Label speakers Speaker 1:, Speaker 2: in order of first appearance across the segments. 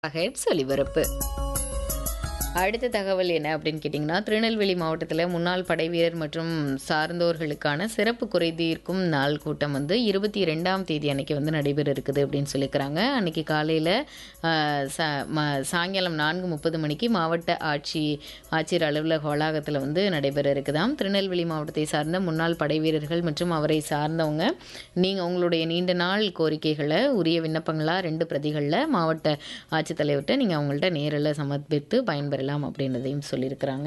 Speaker 1: heads ஒலிபரப்பு அடுத்த தகவல் என்ன அப்படின்னு கேட்டிங்கன்னா திருநெல்வேலி மாவட்டத்தில் முன்னாள் படை வீரர் மற்றும் சார்ந்தோர்களுக்கான சிறப்பு குறை தீர்க்கும் நாள் கூட்டம் வந்து இருபத்தி ரெண்டாம் தேதி அன்னைக்கு வந்து நடைபெற இருக்குது அப்படின்னு சொல்லியிருக்கிறாங்க அன்னைக்கு காலையில் சாயங்காலம் நான்கு முப்பது மணிக்கு மாவட்ட ஆட்சி ஆட்சியர் அலுவலக வளாகத்தில் வந்து நடைபெற இருக்குதாம் திருநெல்வேலி மாவட்டத்தை சார்ந்த முன்னாள் படை வீரர்கள் மற்றும் அவரை சார்ந்தவங்க நீங்கள் உங்களுடைய நீண்ட நாள் கோரிக்கைகளை உரிய விண்ணப்பங்களாக ரெண்டு பிரதிகளில் மாவட்ட ஆட்சித்தலைவர்கிட்ட நீங்கள் அவங்கள்ட்ட நேரில் சமர்ப்பித்து பயன்பெறலாம் அப்படின்றதையும் சொல்லியிருக்கிறாங்க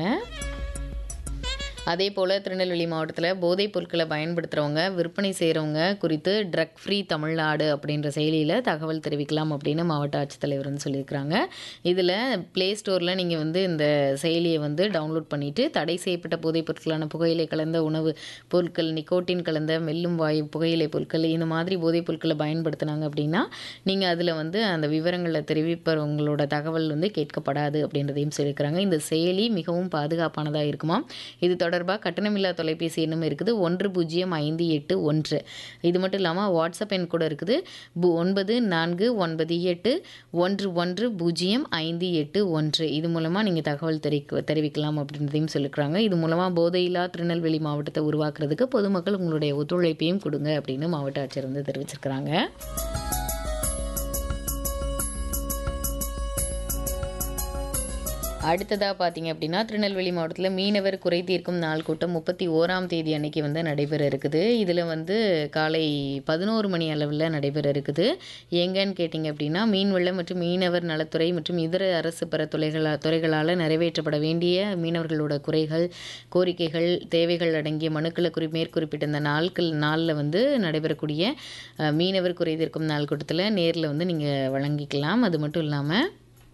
Speaker 1: அதே போல் திருநெல்வேலி மாவட்டத்தில் போதைப் பொருட்களை பயன்படுத்துகிறவங்க விற்பனை செய்கிறவங்க குறித்து ட்ரக் ஃப்ரீ தமிழ்நாடு அப்படின்ற செயலியில் தகவல் தெரிவிக்கலாம் அப்படின்னு மாவட்ட ஆட்சித்தலைவர் வந்து சொல்லியிருக்கிறாங்க இதில் ப்ளே ஸ்டோரில் நீங்கள் வந்து இந்த செயலியை வந்து டவுன்லோட் பண்ணிவிட்டு தடை செய்யப்பட்ட போதைப் பொருட்களான புகையிலை கலந்த உணவு பொருட்கள் நிக்கோட்டின் கலந்த மெல்லும் வாயு புகையிலை பொருட்கள் இந்த மாதிரி போதைப் பொருட்களை பயன்படுத்தினாங்க அப்படின்னா நீங்கள் அதில் வந்து அந்த விவரங்களை தெரிவிப்பவங்களோட தகவல் வந்து கேட்கப்படாது அப்படின்றதையும் சொல்லியிருக்கிறாங்க இந்த செயலி மிகவும் பாதுகாப்பானதாக இருக்குமா இது தொடர்பாக கட்டணமில்லா தொலைபேசி எண்ணும் இருக்குது ஒன்று பூஜ்ஜியம் ஐந்து எட்டு ஒன்று இது மட்டும் இல்லாமல் வாட்ஸ்அப் எண் கூட இருக்குது பு ஒன்பது நான்கு ஒன்பது எட்டு ஒன்று ஒன்று பூஜ்ஜியம் ஐந்து எட்டு ஒன்று இது மூலமாக நீங்கள் தகவல் தெரிவிக்க தெரிவிக்கலாம் அப்படின்றதையும் சொல்லியிருக்கிறாங்க இது மூலமாக போதையில்லா திருநெல்வேலி மாவட்டத்தை உருவாக்குறதுக்கு பொதுமக்கள் உங்களுடைய ஒத்துழைப்பையும் கொடுங்க அப்படின்னு மாவட்ட ஆட்சியர் வந்து தெரிவிச்சிருக்கிறாங்க அடுத்ததாக பார்த்தீங்க அப்படின்னா திருநெல்வேலி மாவட்டத்தில் மீனவர் குறை தீர்க்கும் நாள் கூட்டம் முப்பத்தி ஓராம் தேதி அன்னைக்கு வந்து நடைபெற இருக்குது இதில் வந்து காலை பதினோரு மணி அளவில் நடைபெற இருக்குது எங்கன்னு கேட்டிங்க அப்படின்னா மீன்வளம் மற்றும் மீனவர் நலத்துறை மற்றும் இதர அரசு பிற துறைகளா துறைகளால் நிறைவேற்றப்பட வேண்டிய மீனவர்களோட குறைகள் கோரிக்கைகள் தேவைகள் அடங்கிய மனுக்களை குறி மேற்குறிப்பிட்ட இந்த நாட்கள் நாளில் வந்து நடைபெறக்கூடிய அஹ், மீனவர் குறை தீர்க்கும் நாள் கூட்டத்தில் நேரில் வந்து நீங்கள் வழங்கிக்கலாம் அது மட்டும் இல்லாமல்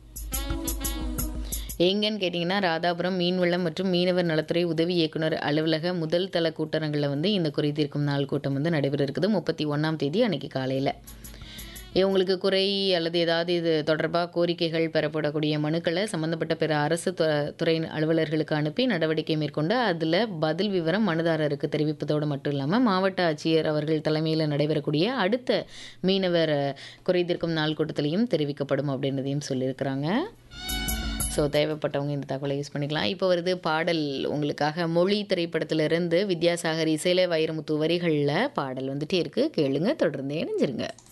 Speaker 1: எங்கன்னு கேட்டிங்கன்னா ராதாபுரம் மீன்வளம் மற்றும் மீனவர் நலத்துறை உதவி இயக்குனர் அலுவலக முதல் தள கூட்டரங்கில் வந்து இந்த குறை தீர்க்கும் நாள் கூட்டம் வந்து நடைபெற இருக்குது முப்பத்தி ஒன்றாம் தேதி அன்னைக்கு காலையில் உங்களுக்கு குறை அல்லது ஏதாவது இது தொடர்பாக கோரிக்கைகள் பெறப்படக்கூடிய மனுக்களை சம்பந்தப்பட்ட பிற அரசு து- துறை அலுவலர்களுக்கு அனுப்பி நடவடிக்கை மேற்கொண்டு அதில் பதில் விவரம் மனுதாரருக்கு தெரிவிப்பதோடு மட்டும் இல்லாமல் மாவட்ட ஆட்சியர் அவர்கள் தலைமையில் நடைபெறக்கூடிய அடுத்த மீனவர் அஹ், குறை தீர்க்கும் நாள் கூட்டத்திலையும் தெரிவிக்கப்படும் அப்படின்றதையும் சொல்லியிருக்கிறாங்க ஸோ தேவைப்பட்டவங்க இந்த தகவலை யூஸ் பண்ணிக்கலாம் இப்போ வருது பாடல் உங்களுக்காக மொழி திரைப்படத்திலிருந்து வித்யாசாகர் இசையில வைரமுத்து வரிகளில் பாடல் வந்துட்டே இருக்கு கேளுங்க தொடர்ந்து இணைஞ்சிருங்க